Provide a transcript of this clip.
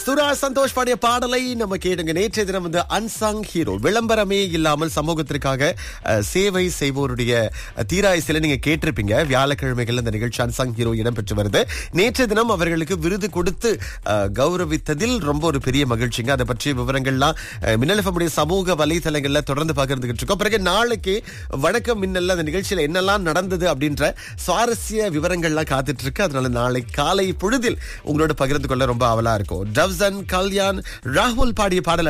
சுரா சந்தோஷ் பாடிய பாடலை நம்ம கேட்டுங்க நேற்றைய தினம் வந்து அன்சாங் ஹீரோ விளம்பரமே இல்லாமல் சமூகத்திற்காக அஹ், சேவை செய்வோருடைய அஹ், தீராயசில நீங்க கேட்டிருப்பீங்க வியாழக்கிழமைகள் இந்த நிகழ்ச்சி அன்சாங் ஹீரோ இடம்பெற்று வருது நேற்றைய தினம் அவர்களுக்கு விருது கொடுத்து அஹ், கௌரவித்ததில் ரொம்ப ஒரு பெரிய மகிழ்ச்சிங்க அதை பற்றிய விவரங்கள்லாம் அஹ், மின்னல் FM உடைய சமூக வலைதளங்கள்ல தொடர்ந்து பகிர்ந்துகிட்டு இருக்கோம் பிறகு நாளைக்கு வணக்கம் மின்னல்ல அந்த நிகழ்ச்சியில என்னெல்லாம் நடந்தது அப்படின்ற சுவாரஸ்ய விவரங்கள்லாம் காத்துட்டு இருக்கு அதனால நாளை காலை பொழுதில் உங்களோட பகிர்ந்து கொள்ள ரொம்ப ஆவலா இருக்கும் டவ்சன் கல்யாண் ராகுல் பாடிய பாடல்